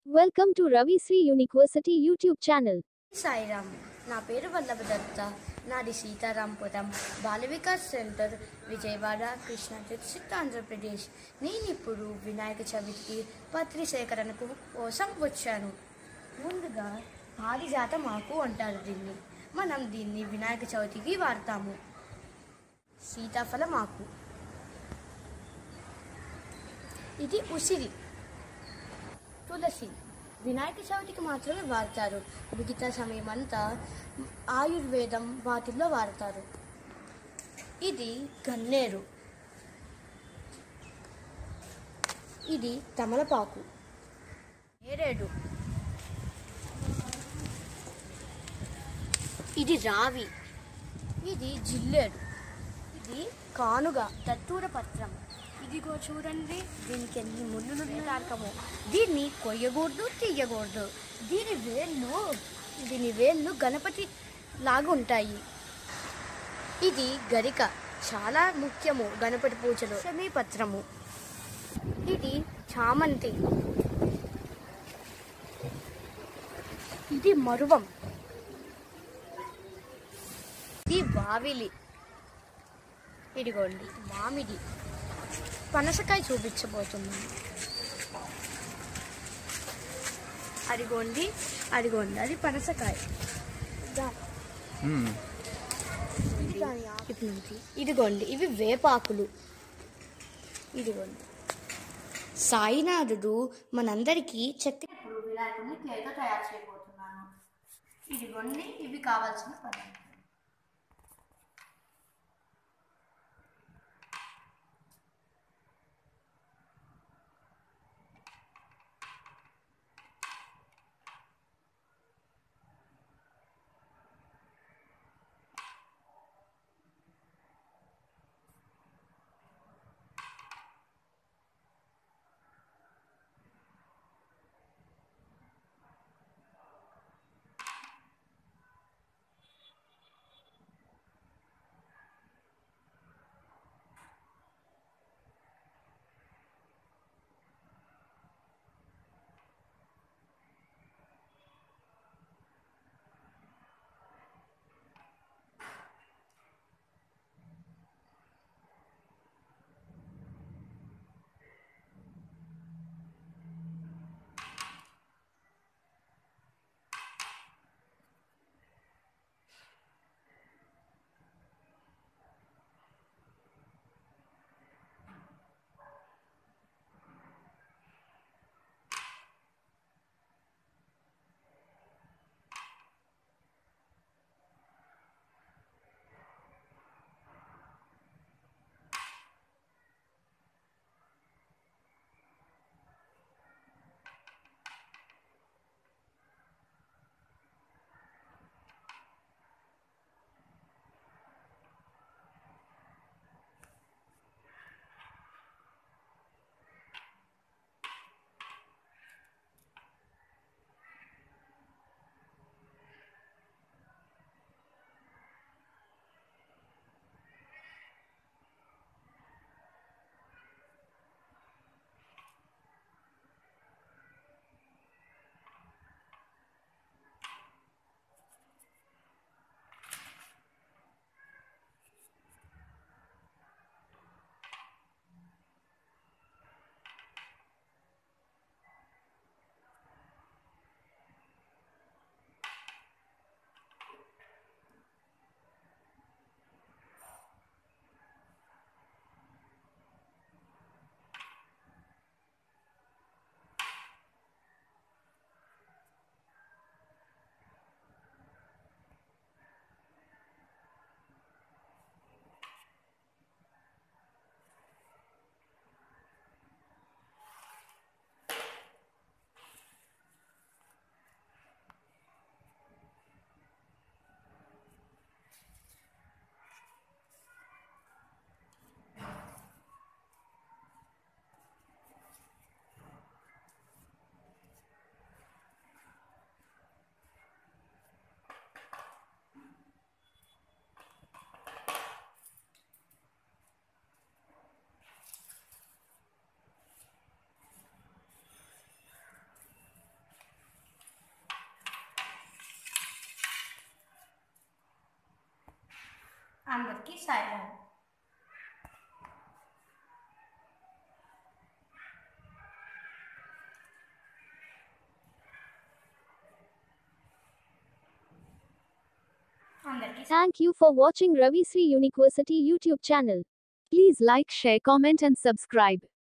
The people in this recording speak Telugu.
Welcome to Ravi Sri University YouTube channel. Sairam నా పేరు వల్లభదత్త నాది సీతారాంపురం బాల వికాస్ సెంటర్ విజయవాడ కృష్ణా డిస్ట్రిక్ట్ ఆంధ్రప్రదేశ్ నేను ఇప్పుడు వినాయక చవితికి పత్రి సేకరణకు కోసం వచ్చాను ముందుగా పారిజాతం ఆకు అంటారు దీన్ని మనం దీన్ని వినాయక చవితికి వాడతాము సీతాఫలం ఆకు ఇది ఉసిరి తులసి వినాయక చవితికి మాత్రమే వాడతారు మిగతా సమయం అంతా ఆయుర్వేదం వాటిల్లో వాడతారు ఇది గన్నేరు ఇది తమలపాకు నేరేడు ఇది రావి ఇది జిల్లేడు ఇది కానుగ దత్తూర పత్రం ఇదిగో చూడండి దీనికి ఎన్ని ముళ్ళులు తారకము దీన్ని కొయ్యకూడదు తీయకూడదు దీని వేళ్ళు దీని వేళ్ళు గణపతి లాగా ఉంటాయి ఇది గరిక చాలా ముఖ్యము గణపతి పూజలో సమీపత్రము ఇది చామంతి ఇది మరువం ఇది వావిలి ఇదిగోండి మామిడి పనసకాయ చూపించబోతున్నాను అదిగోండి అదిగోండి అది పనసకాయ దా- ఇది దాని ఆకు నుంచి. ఇదిగోండి ఇవి వేపాకులు ఇదిగోండి సాయినాథుడు మనందరికీ శక్తి ఇప్పుడు వినాయకుడిని క్లేతో తయారు చేయబోతున్నాను ఇదిగోండి ఇవి కావాల్సిన పదార్థాలు అందరికీ సాయిరామ్ అందరికీ Thank you for watching Ravi Sri University YouTube channel. Please like, share, comment and subscribe.